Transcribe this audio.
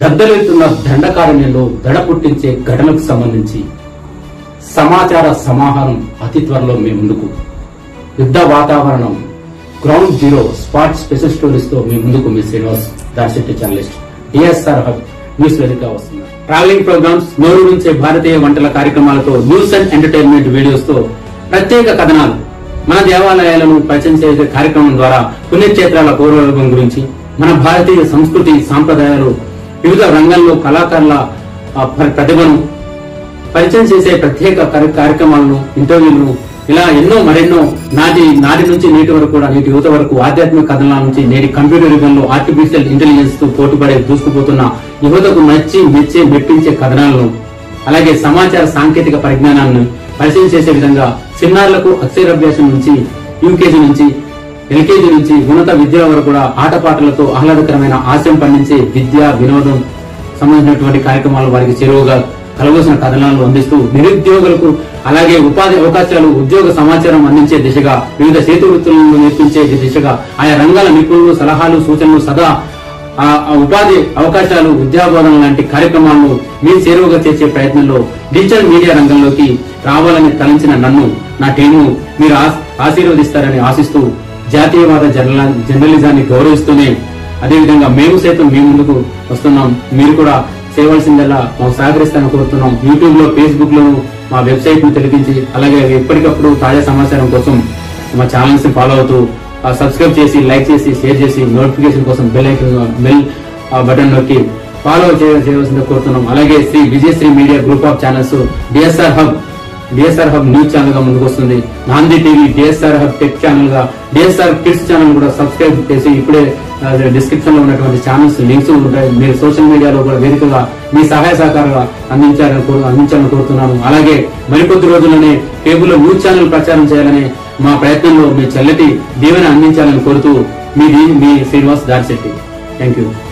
దద్దరిల్లుతున్న దండకారణ్యంలో దడ పుట్టించే ఘటనకు సంబంధించి సమాచార సమాహారం అతి త్వరలో మీ ముందుకు యుద్ధ వాతావరణం ground zero spot special stories తో మీ ముందుకు మీ Srinivas Darshetti journalist DSR hub news వేదిక వస్తుంది ట్రావెలింగ్ ప్రోగ్రామ్స్ నోరు నుంచే భారతీయ వంటల కార్యక్రమాలతో న్యూస్ అండ్ ఎంటర్టైన్మెంట్ వీడియోస్ తో ప్రత్యేక కథనాలు మన దేవాలయాలను పరిచయం చేసే కార్యక్రమం ద్వారా పుణ్యక్షేత్రాల పూర్వవైభవం గురించి మన భారతీయ సంస్కృతి సాంప్రదాయాలు వివిధ రంగాల్లో కళాకారుల ఆ, ప్ర- ప్రతిభను పరిచయం చేసే ప్రత్యేక కార్య- కార్యక్రమాలను ఇంటర్వ్యూలను ఇలా ఎన్నో మరెన్నో నాటి నాటి నుంచి నేటి వరకు కూడా నేటి యువత వరకు ఆధ్యాత్మిక కథనాల నుంచి నేటి కంప్యూటర్ యుగంలో ఆర్టిఫిషియల్ ఇంటెలిజెన్స్ తో పోటీపడే దూసుకుపోతున్న యువతకు నచ్చి మెచ్చే మెప్పించే కథనాలను అలాగే సమాచార సాంకేతిక పరిజ్ఞానాన్ని పరిచయం చేసే విధంగా చిన్నారులకు అక్షరాభ్యాసం నుంచి యూకేజీ నుంచి ఎల్కేజీ నుంచి ఉన్నత విద్య వరకు కూడా ఆటపాటలతో ఆహ్లాదకరమైన ఆశయం పండించే విద్య వినోదం సంబంధించినటువంటి కార్యక్రమాలు వారికి చేరువగా కలవలసిన కథనాలను అందిస్తూ నిరుద్యోగులకు అలాగే ఉపాధి అవకాశాలు ఉద్యోగ సమాచారం అందించే దిశగా వివిధ చేతి వృత్తులను నేర్పించే దిశగా ఆయా రంగాల నిపుణులు సలహాలు సూచనలు సదా ఆ ఆ ఉపాధి అవకాశాలు విద్యాబోధన లాంటి కార్యక్రమాలను మీరు చేరువగా చేసే ప్రయత్నంలో డిజిటల్ మీడియా రంగంలోకి రావాలని తలంచిన నన్ను నా టీము మీరు ఆశ- ఆశీర్వదిస్తారని ఆశిస్తూ జాతీయవాద జర్నల- జర్నలిజాన్ని గౌరవిస్తూనే అదేవిధంగా మేము సైతం మీ ముందుకు వస్తున్నాం మీరు కూడా చేయవలసిందల్లా మాకు సహకరిస్తానని కోరుతున్నాం యూట్యూబ్ లో ఫేస్బుక్ లో మా వెబ్సైట్ ను తెలిపించి అలాగే ఎప్పటికప్పుడు తాజా సమాచారం కోసం మా ఛానల్స్ ని ఫాలో అవుతూ ఆ, సబ్స్క్రైబ్ చేసి లైక్ చేసి షేర్ చేసి నోటిఫికేషన్ కోసం బెల్ ఐకన్ బెల్ ఆ, బటన్ నొక్కి ఫాలో చేయ- చేయవలసిందిగా కోరుతున్నాం అలాగే Sri Vijayasri media group of channels DSR hub DSR hub news channel గా ముందుకు వస్తుంది Nandi TV DSR hub tech channel గా డిఎస్ఆర్ కిడ్స్ ఛానల్ కూడా సబ్స్క్రైబ్ చేసి ఇప్పుడే డిస్క్రిప్షన్ లో ఉన్నటువంటి ఛానల్స్ లింక్స్ ఉంటాయి మీరు సోషల్ మీడియాలో కూడా వేదికగా మీ సహాయ సహకారాలు అందించాలని కోరు- అందించాలని కోరుతున్నాను అలాగే మరికొద్ది రోజుల్లోనే కేబుల్ న్యూస్ ఛానల్ ప్రచారం చేయాలనే మా ప్రయత్నంలో మీ చల్లటి దీవెన అందించాలని కోరుతూ మీ దీ- మీ శ్రీనివాస్ దాడిశెట్టి థ్యాంక్ యూ